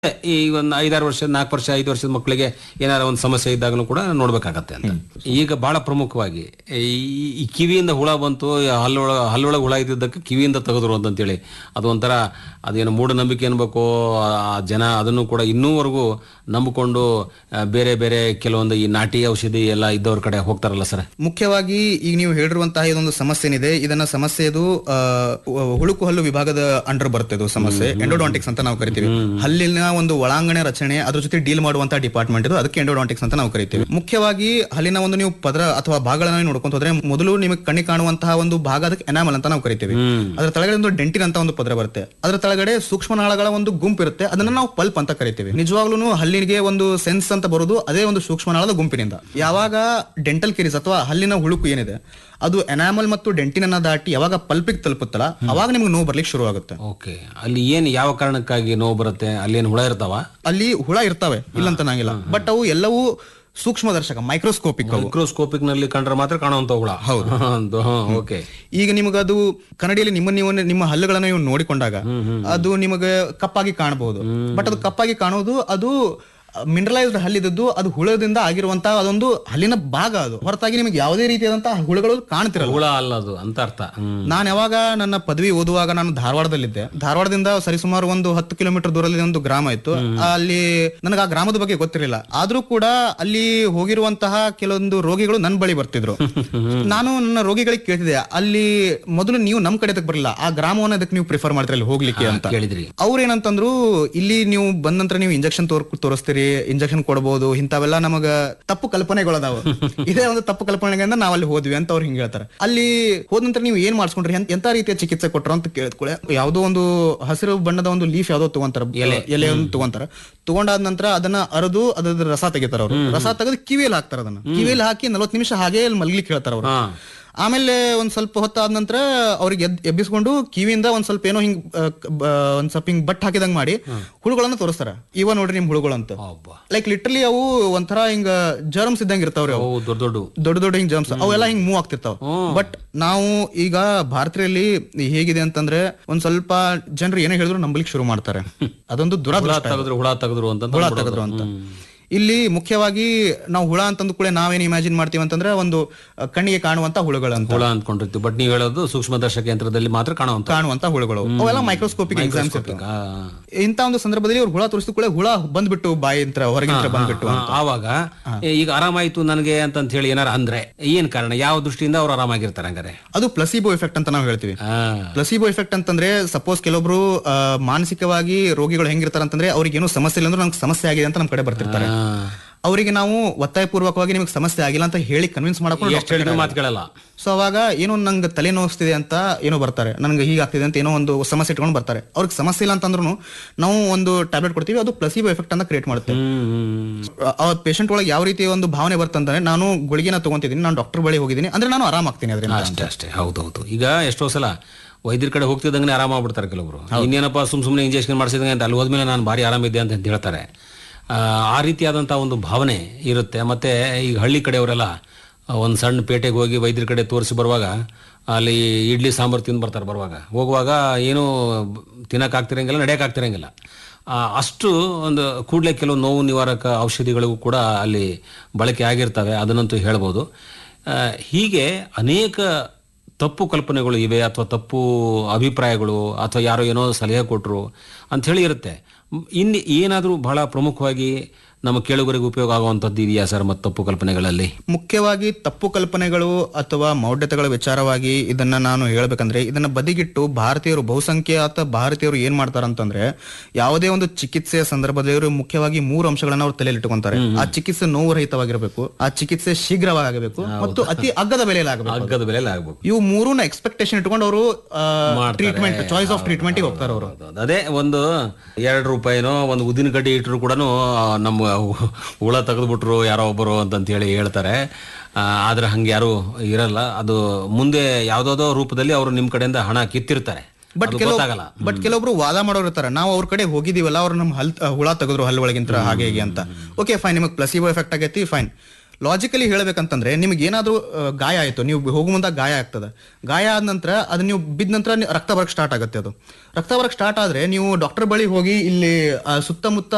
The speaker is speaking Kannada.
ಈ ಒಂದು ಐದಾರು ವರ್ಷ ನಾಲ್ಕು ವರ್ಷ ಐದು ವರ್ಷದ ಮಕ್ಕಳಿಗೆ ಏನಾರ ಒಂದು ಸಮಸ್ಯೆ ಇದ್ದಾಗಲೂ ಕೂಡ ನೋಡ್ಬೇಕಾಗತ್ತೆ ಅಂತ ಈಗ ಬಹಳ ಪ್ರಮುಖವಾಗಿ ಈ ಈ ಕಿವಿಯಿಂದ ಹುಳ ಬಂತು ಹಲ್ಲೊಳ ಹಲ್ಲೊಳಗೆ ಹುಳ ಇದ್ದಿದ್ದಕ್ಕೆ ಕಿವಿಯಿಂದ ತೆಗೆದ್ರು ಅಂತಂತೇಳಿ ಅದು ಒಂಥರ ಅದೇನು ಮೂಢನಂಬಿಕೆ ಅನ್ಬೇಕು ಆ ಜನ ಅದನ್ನು ಕೂಡ ಇನ್ನೂವರೆಗೂ ನಂಬಿಕೊಂಡು ಆ, ಬೇರೆ ಬೇರೆ ಕೆಲವೊಂದು ಈ ನಾಟಿ ಔಷಧಿ ಎಲ್ಲ ಇದ್ದವ್ರ ಕಡೆ ಹೋಗ್ತಾರಲ್ಲ ಸರ್ ಮುಖ್ಯವಾಗಿ ಈಗ ನೀವು ಹೇಳಿರುವಂತಹ ಇದೊಂದು ಸಮಸ್ಯೆ ಏನಿದೆ ಇದನ್ನ ಸಮಸ್ಯೆ ಇದು ಆ, ಹುಳುಕು ಹಲ್ಲು ವಿಭಾಗದ ಅಂಡರ್ ಬರುತ್ತೆ ಇದು ಸಮಸ್ಯೆ ಎಂಡೋಡಾಂಟಿಕ್ಸ್ ಅಂತ ನಾವು ಕರಿತೀವಿ ಹಲ್ಲಿನ ಒಂದು ಒಳಾಂಗಣ ರಚನೆ ಅದ್ರ ಜೊತೆ ಡೀಲ್ ಮಾಡುವಂತಹ ಡಿಪಾರ್ಟ್ಮೆಂಟ್ ಇದು ಅದಕ್ಕೆ ಎಂಡೋಡಾಂಟಿಕ್ಸ್ ಅಂತ ನಾವು ಕರಿತೀವಿ ಮುಖ್ಯವಾಗಿ ಹಲ್ಲಿನ ಒಂದು ನೀವು ಪದರ ಅಥವಾ ಭಾಗಗಳನ್ನ ನೀವು ನೋಡ್ಕೊಂತ ಹೋದ್ರೆ ಮೊದಲು ನಿಮಗೆ ಕಣ್ಣಿಗೆ ಕಾಣುವಂತಹ ಒಂದು ಭಾಗ ಅದಕ್ಕೆ ಎನಾಮಲ್ ಅಂತ ನಾವು ಕರಿತೀವಿ ಅದರ ತಳಗಡೆ ಒಂದು ಡೆಂಟಿನ್ ಅಂತ ಒಂದು ಪದರ ಬರುತ್ತೆ ಅದರ ತಳಗಡೆ ಸೂಕ್ಷ್ಮನಾಳಗಳ ಒಂದು ಗುಂಪು ಇರುತ್ತೆ ಅದನ್ನ ನಾವು ಪಲ್ಪ್ ಅಂತ ಕರಿತೀವಿ ನಿಜವಾಗ್ಲೂ ಹಲ್ಲಿಗೆ ಒಂದು ಸೆನ್ಸ್ ಅಂತ ಬರೋದು ಅದೇ ಒಂದು ಸೂಕ್ಷ್ಮನಾಳದ ಗುಂಪಿನಿಂದ ಯಾವಾಗ ಡೆಂಟಲ್ ಕೆರಿಸ್ ಅಥವಾ ಹಲ್ಲಿನ ಹುಳುಕು ಏನಿದೆ ಅದು ಎನಾಮಲ್ ಮತ್ತು ಡೆಂಟಿನ್ ಅನ್ನ ದಾಟಿ ಯಾವಾಗ ಪಲ್ಪಿಗೆ ತಲುಪುತ್ತಲ್ಲ ಅವಾಗ ನಿಮ್ಗೆ ನೋವು ಬರ್ಲಿಕ್ಕೆ ಶುರು ಆಗುತ್ತೆ ಓಕೆ ಅಲ್ಲಿ ಏನು ಯಾವ ಕಾರಣಕ್ಕಾಗಿ ನೋವು ಬರುತ್ತೆ ಅಲ್ಲಿ ಏನು ಹುಳ ಇರ್ತಾವ ಅಲ್ಲಿ ಹುಳ ಇರ್ತವೆ ಇಲ್ಲ ಅಂತ ನಂಗಿಲ್ಲ ಬಟ್ ಅವು ಎಲ್ಲವೂ ಸೂಕ್ಷ್ಮದರ್ಶಕ ಮೈಕ್ರೋಸ್ಕೋಪಿಕ್ ಅವು ಮೈಕ್ರೋಸ್ಕೋಪಿಕ್ ನಲ್ಲಿ ಕಂಡ್ರೆ ಮಾತ್ರ ಕಾಣುವಂತ ಹುಳ ಹೌದು ಓಕೆ ಈಗ ನಿಮಗದು ಕನ್ನಡಿಯಲ್ಲಿ ನಿಮ್ಮ ನೀವು ನಿಮ್ಮ ಹಲ್ಲುಗಳನ್ನ ನೀವು ನೋಡಿಕೊಂಡಾಗ ಅದು ನಿಮಗೆ ಕಪ್ಪಾಗಿ ಕಾಣಬಹುದು ಬಟ್ ಅದು ಕಪ್ಪಾಗಿ ಕಾಣೋದು ಅದು ಮಿನರಲೈಸ್ಡ್ ಹಲ್ಲಿದ್ದು ಅದು ಹುಳದಿಂದ ಆಗಿರುವಂತಹ ಅದೊಂದು ಹಲ್ಲಿನ ಭಾಗ ಅದು ಹೊರತಾಗಿ ನಿಮಗೆ ಯಾವುದೇ ರೀತಿಯಾದಂತಹ ಹುಳುಗಳು ಕಾಣ್ತಿರಲ್ಲ ಹುಳ ಅಲ್ಲ ಅದು ಅಂತ ಅರ್ಥ ಹ್ಮ್ ನಾನು ಯಾವಾಗ ನನ್ನ ಪದವಿ ಓದುವಾಗ ನಾನು ಧಾರವಾಡದಲ್ಲಿದ್ದೆ ಧಾರವಾಡದಿಂದ ಸರಿಸುಮಾರು ಒಂದು ಹತ್ತು ಕಿಲೋಮೀಟರ್ ದೂರದಲ್ಲಿ ಒಂದು ಗ್ರಾಮ ಇತ್ತು ಅಲ್ಲಿ ನನಗೆ ಆ ಗ್ರಾಮದ ಬಗ್ಗೆ ಗೊತ್ತಿರಲಿಲ್ಲ ಆದ್ರೂ ಕೂಡ ಅಲ್ಲಿ ಹೋಗಿರುವಂತಹ ಕೆಲವೊಂದು ರೋಗಿಗಳು ನನ್ನ ಬಳಿ ಬರ್ತಿದ್ರು ನಾನು ನನ್ನ ರೋಗಿಗಳಿಗೆ ಕೇಳ್ತಿದ್ದೆ ಅಲ್ಲಿ ಮೊದಲು ನೀವು ನಮ್ ಕಡೆ ಬರಲಿಲ್ಲ ಆ ಗ್ರಾಮವನ್ನ ಅದಕ್ಕೆ ನೀವು ಪ್ರಿಫರ್ ಮಾಡ್ತೀರಿ ಅಲ್ಲಿ ಹೋಗ್ಲಿಕ್ಕೆ ಅಂತ ಕೇಳಿದ್ರಿ ಅವ್ರು ಏನಂತಂದ್ರು ಇಲ್ಲಿ ನೀವು ಬಂದ ನಂತರ ನೀವು ಇಂಜೆಕ್ಷನ್ ತೋರ್ ತೋರಿಸ್ತೀರಿ ಇಂಜೆಕ್ಷನ್ ಕೊಡಬಹುದು ಇಂಥವೆಲ್ಲ ನಮಗ ತಪ್ಪು ಕಲ್ಪನೆಗಳದಾವ ಇದೇ ಒಂದು ತಪ್ಪು ಕಲ್ಪನೆಗಳಿಂದ ನಾವ್ ಅಲ್ಲಿ ಹೋದ್ವಿ ಅಂತ ಅವ್ರು ಹಿಂಗ್ ಹೇಳ್ತಾರೆ ಅಲ್ಲಿ ಹೋದ ನಂತರ ನೀವು ಏನ್ ಮಾಡಿಸ್ಕೊಂಡ್ರಿ ಎಂತ- ಎಂತ ರೀತಿಯ ಚಿಕಿತ್ಸೆ ಕೊಟ್ರು ಅಂತ ಕೇಳಿದ್ಕೊಳ್ಳೆ ಯಾವ್ದೋ ಒಂದು ಹಸಿರು ಬಣ್ಣದ ಒಂದು ಲೀಫ್ ಯಾವ್ದೋ ತಗೊಂತಾರ ಎಲೆಯನ್ನು ತಗೊಂತಾರ ತಗೊಂಡಾದ ನಂತರ ಅದನ್ನ ಅರದು ಅದ್ರ ರಸ ತೆಗಿತಾರ ಅವರು ರಸ ತೆಗೆದು ಕಿವಿಯಲ್ಲಿ ಹಾಕ್ತಾರ ಅದನ್ನ ಕಿವಿಯಲ್ಲಿ ಹಾಕಿ ನಲ್ವತ್ತು ನಿಮಿಷ ಹಾಗೆ ಅಲ್ಲಿ ಮಲ್ಗ್ಲಿಕ್ಕೆ ಹೇಳ್ತಾರ ಅವರು ಹಾ ಆಮೇಲೆ ಒಂದ್ ಸ್ವಲ್ಪ ಹೊತ್ತಾದ ನಂತರ ಅವ್ರಿಗೆ ಎದ್ ಎಬ್ಬಿಸ್ಕೊಂಡು ಕಿವಿಯಿಂದ ಒಂದ್ ಸ್ವಲ್ಪ ಏನೋ ಹಿಂಗ್ ಆ, ಕ- ಬ- ಒಂದ್ ಸ್ವಲ್ಪ ಹಿಂಗ್ ಬಟ್ ಹಾಕಿದಂಗ್ ಮಾಡಿ ಹುಳುಗಳನ್ನ ತೋರಿಸ್ತಾರ ಇವ ನೋಡ್ರಿ ನಿಮ್ ಹುಳುಗಳು ಅಂತ ಒಬ್ಬ ಲೈಕ್ ಲಿಟ್ರಲಿ ಅವು ಒಂಥರ ಹಿಂಗ ಜರ್ಮ್ಸ್ ಇದ್ದಂಗ ಇರ್ತಾವ್ರಿ ಅವು ಅವು ದೊಡ್ಡ ದೊಡ್ಡ ದೊಡ್ಡ ದೊಡ್ಡ ಹಿಂಗ್ ಜರ್ಮ್ಸ್ ಅವೆಲ್ಲ ಹಿಂಗ್ ಮೂವ್ ಆಗ್ತಿರ್ತಾವ ಬಟ್ ನಾವು ಈಗ ಭಾರತೀಯಲ್ಲಿ ಹೇಗಿದೆ ಅಂತಂದ್ರೆ ಒಂದ್ ಸ್ವಲ್ಪ ಜನರು ಏನೇ ಹೇಳಿದ್ರು ನಂಬಲಿಕ್ಕೆ ಶುರು ಮಾಡ್ತಾರೆ ಅದೊಂದು ಹುಳ ದುರದೃಷ್ಟ ತೆಗೆದ್ರು ಹುಳ ತೆಗೆದ್ರು ಅಂತ ಹುಳ ತೆಗೆದ್ರು ಅಂತ ಇಲ್ಲಿ ಮುಖ್ಯವಾಗಿ ನಾವು ಹುಳ ಅಂತಂದ ಕೂಡ ನಾವೇನ್ ಇಮ್ಯಾಜಿನ್ ಮಾಡ್ತೀವಿ ಅಂತಂದ್ರೆ ಒಂದು ಅ, ಕಣ್ಣಿಗೆ ಕಾಣುವಂತ ಹುಳುಗಳಂತ ಹುಳ ಅಂದ್ಕೊಂಡಿರ್ತೀವಿ ಬಟ್ ನೀವು ಹೇಳೋದು ಸೂಕ್ಷ್ಮದರ್ಶಕ ಯಂತ್ರದಲ್ಲಿ ಮಾತ್ರ ಕಾಣುವಂತ ಕಾಣುವಂತ ಹುಳುಗಳು ಅವೆಲ್ಲ ಮೈಕ್ರೋಸ್ಕೋಪಿಕ್ ಎಕ್ಸಾಮ್ಸ್ ಇಂತ ಒಂದು ಸಂದರ್ಭದಲ್ಲಿ ಅವ್ರು ಹುಳ ತೋರಿಸಿದ ಕೂಡ ಹುಳ ಬಂದ್ಬಿಟ್ಟು ಬಾಯಿ ಅಂತ ಹೊರಗಿಂತ ಬಂದ್ಬಿಟ್ಟು ಅಂತ. ಆವಾಗ ಈಗ ಆರಾಮಾಯ್ತು ನನಗೆ ಅಂತ ಹೇಳಿ ಏನಾರ ಅಂದ್ರೆ ಏನ್ ಕಾರಣ ಯಾವ ದೃಷ್ಟಿಯಿಂದ ಅವ್ರು ಆರಾಮಾಗಿರ್ತಾರೆ ಹಂಗಾರೆ ಅದು ಪ್ಲಸಿಬೋ ಎಫೆಕ್ಟ್ ಅಂತ ನಾವು ಹೇಳ್ತೀವಿ ಆ, ಪ್ಲಸಿಬೋ ಎಫೆಕ್ಟ್ ಅಂತಂದ್ರೆ ಸಪೋಸ್ ಕೆಲವೊಬ್ರು ಆ, ಮಾನಸಿಕವಾಗಿ ರೋಗಿಗಳು ಹೆಂಗಿರ್ತಾರೆ ಅಂತಂದ್ರೆ ಅವ್ರಿಗೆ ಏನೋ ಸಮಸ್ಯೆ ಇಲ್ಲ ಅಂದ್ರೆ ನಮ್ಗೆ ಸಮಸ್ಯೆ ಆಗಿದೆ ಅಂತ ನಮ್ ಕಡೆ ಬರ್ತಿರ್ತಾರೆ ಆ, ಅವರಿಗೆ ನಾವು ಒತ್ತಾಯಪೂರ್ವಕವಾಗಿ ನಿಮಗೆ ಸಮಸ್ಯೆ ಆಗಿಲ್ಲ ಅಂತ ಹೇಳಿ ಕನ್ವಿನ್ಸ್ ಮಾಡ್ಕೊಂಡು ಎಷ್ಟ್ ಹೇಳಿದ್ರು ಮಾತು ಕೇಳಲ್ಲ ಸೊ ಅವಾಗ ಏನೋ ನಂಗೆ ತಲೆ ನೋವಿಸ್ತಿದೆ ಅಂತ ಏನೋ ಬರ್ತಾರೆ ನನಗೆ ಹೀಗಾಗ್ತಿದೆ ಅಂತ ಏನೋ ಒಂದು ಸಮಸ್ಯೆ ಇಟ್ಕೊಂಡು ಬರ್ತಾರೆ ಅವ್ರಿಗೆ ಸಮಸ್ಯೆ ಇಲ್ಲ ಅಂತಂದ್ರೂ ನಾವು ಒಂದು ಟ್ಯಾಬ್ಲೆಟ್ ಕೊಡ್ತೀವಿ ಅದು ಪ್ಲಸಿಬೋ ಎಫೆಕ್ಟ್ ಅಂತ ಕ್ರಿಯೇಟ್ ಮಾಡುತ್ತೆ ಹ್ಮ್ ಆ ಪೇಷಂಟ್ ಒಳಗೆ ಯಾವ ರೀತಿ ಒಂದು ಭಾವನೆ ಬರ್ತಂದ್ರೆ ನಾನು ಗುಳಿಗೆನ ತಗೊಂತಿದ್ದೀನಿ ನಾನು ಡಾಕ್ಟರ್ ಬಳಿ ಹೋಗಿದ್ದೀನಿ ಅಂದ್ರೆ ನಾನು ಆರಾಮಾಗ್ತೀನಿ ಅದರಿಂದ ಅಷ್ಟೇ ಅಷ್ಟೇ ಹೌದೌದು ಈಗ ಎಷ್ಟೋ ಸಲ ವೈದ್ಯರ ಕಡೆ ಹೋಗ್ತಿದ್ದಂಗೆ ಆರಾಮ ಆಗ್ಬಿಡ್ತಾರೆ ಕೆಲವರು ಇನ್ನೇನಪ್ಪ ಸುಮ್ ಸುಮ್ಮನೆ ಇಂಜೆಕ್ಷನ್ ಮಾಡಿಸಿದಂಗೆ ಅಂತ ಅಲ್ಲಿ ಹೋದ್ಮೇಲೆ ನಾನು ಭಾರಿ ಆರಾಮಿದ್ದೆ ಅಂತ ಹೇಳ್ತಾರೆ ಆ, ಆ ರೀತಿಯಾದಂಥ ಒಂದು ಭಾವನೆ ಇರುತ್ತೆ ಮತ್ತೆ ಈಗ ಹಳ್ಳಿ ಕಡೆಯವರೆಲ್ಲ ಒಂದು ಸಣ್ಣ ಪೇಟೆಗೆ ಹೋಗಿ ವೈದ್ಯರ ಕಡೆ ತೋರಿಸಿ ಬರುವಾಗ ಅಲ್ಲಿ ಇಡ್ಲಿ ಸಾಂಬಾರು ತಿಂದು ಬರ್ತಾರೆ ಬರುವಾಗ ಹೋಗುವಾಗ ಏನೂ ತಿನ್ನಕ್ಕಾಗ್ತಿರಂಗಿಲ್ಲ ನಡೆಯೋಕ್ಕಾಗ್ತಿರಂಗಿಲ್ಲ ಆ, ಅಷ್ಟು ಒಂದು ಕೂಡಲೇ ಕೆಲವು ನೋವು ನಿವಾರಕ ಔಷಧಿಗಳಿಗೂ ಕೂಡ ಅಲ್ಲಿ ಬಳಕೆ ಆಗಿರ್ತವೆ ಅದನ್ನಂತೂ ಹೇಳ್ಬೋದು ಆ, ಹೀಗೆ ಅನೇಕ ತಪ್ಪು ಕಲ್ಪನೆಗಳು ಇವೆ ಅಥವಾ ತಪ್ಪು ಅಭಿಪ್ರಾಯಗಳು ಅಥವಾ ಯಾರೋ ಏನೋ ಸಲಹೆ ಕೊಟ್ಟರು ಅಂಥೇಳಿ ಇರುತ್ತೆ ಮ್, ಇನ್ನು ಏನಾದರೂ ಬಹಳ ಪ್ರಮುಖವಾಗಿ ನಮ್ಮ ಕೇಳುಗರಿಗೆ ಉಪಯೋಗ ಆಗುವಂಥದ್ದು ಇದೆಯಾ ಸರ್ ಮತ್ತು ತಪ್ಪು ಕಲ್ಪನೆಗಳಲ್ಲಿ ಮುಖ್ಯವಾಗಿ ತಪ್ಪು ಕಲ್ಪನೆಗಳು ಅಥವಾ ಮೌಢ್ಯತೆಗಳ ವಿಚಾರವಾಗಿ ಇದನ್ನ ನಾನು ಹೇಳ್ಬೇಕಂದ್ರೆ ಇದನ್ನ ಬದಿಗಿಟ್ಟು ಭಾರತೀಯರು ಬಹುಸಂಖ್ಯಾತ ಭಾರತೀಯರು ಏನ್ ಮಾಡ್ತಾರಂತಂದ್ರೆ ಯಾವುದೇ ಒಂದು ಚಿಕಿತ್ಸೆಯ ಸಂದರ್ಭದಲ್ಲಿ ಇವರು ಮುಖ್ಯವಾಗಿ ಮೂರು ಅಂಶಗಳನ್ನ ಅವ್ರು ತಲೆಯಲ್ಲಿ ಇಟ್ಕೊಂತಾರೆ ಆ ಚಿಕಿತ್ಸೆ ನೋವು ರಹಿತವಾಗಿರಬೇಕು ಆ ಚಿಕಿತ್ಸೆ ಶೀಘ್ರವಾಗಬೇಕು ಮತ್ತು ಅತಿ ಅಗ್ಗದ ಬೆಲೆಯಲ್ಲಿ ಆಗಬೇಕು ಅಗ್ಗದ ಬೆಲೆಯಲ್ಲಿ ಆಗ್ಬೇಕು ಇವು ಮೂರನ್ನ ಎಕ್ಸ್ಪೆಕ್ಟೇಷನ್ ಇಟ್ಕೊಂಡು ಅವರು ಟ್ರೀಟ್ಮೆಂಟ್ ಚಾಯ್ಸ್ ಆಫ್ ಟ್ರೀಟ್ಮೆಂಟ್ ಹೋಗ್ತಾರೆ ಅವರು ಹೌದು. ಅದೇ ಒಂದು ಎರಡು ರೂಪಾಯಿನೋ ಒಂದು ಉದ್ದಿನ ಕಡ್ಡಿ ಇಟ್ಟರು ಕೂಡ ನಮ್ಮ ಹು- ಹುಳ ತೆಗೆದ್ಬಿಟ್ರು ಯಾರೋ ಒಬ್ಬರು ಅಂತಂತ ಹೇಳಿ ಹೇಳ್ತಾರೆ ಆ, ಆದ್ರೆ ಹಂಗೆ ಯಾರು ಇರಲ್ಲ ಅದು ಮುಂದೆ ಯಾವ್ದಾದೋ ರೂಪದಲ್ಲಿ ಅವರು ನಿಮ್ಮ ಕಡೆಯಿಂದ ಹಣ ಕಿತ್ತಿರ್ತಾರೆ ಬಟ್ ಅದು ಕೆಲವು ಗೊತ್ತಾಗಲ್ಲ ಬಟ್ ಕೆಲವೊಬ್ರು ವಾದ ಮಾಡೋರು ಇರ್ತಾರೆ ನಾವು ಅವ್ರ ಕಡೆ ಹೋಗಿದೀವಲ್ಲ ಅವ್ರು ನಮ್ಮ ಹಲ್ ಹುಳ ತೆಗೆದ್ರು ಹಲ್ಲು ಒಳಗಿಂತ ಹಾಗೆ ಹೀಗೆ ಅಂತ ಓಕೆ ಫೈನ್ ನಿಮಗೆ ಪ್ಲಸಿಬೋ ಎಫೆಕ್ಟ್ ಆಗೈತಿ ಫೈನ್ ಲಾಜಿಕಲಿ ಹೇಳ್ಬೇಕಂತಂದ್ರೆ ನಿಮ್ಗೆ ಏನಾದ್ರೂ ಆ, ಗಾಯ ಆಯ್ತು ನೀವು ಹೋಗೋ ಮುಂದೆ ಗಾಯ ಆಗ್ತದೆ ಗಾಯ ಆದ ನಂತರ ಅದು ನೀವು ಬಿದ್ದ ನಂತರ ನಿ- ರಕ್ತ ಬರಕ್ ಸ್ಟಾರ್ಟ್ ಆಗುತ್ತೆ ಅದು ರಕ್ತ ಬರಕ್ ಸ್ಟಾರ್ಟ್ ಆದ್ರೆ ನೀವು ಡಾಕ್ಟರ್ ಬಳಿ ಹೋಗಿ ಇಲ್ಲಿ ಆ, ಸುತ್ತಮುತ್ತ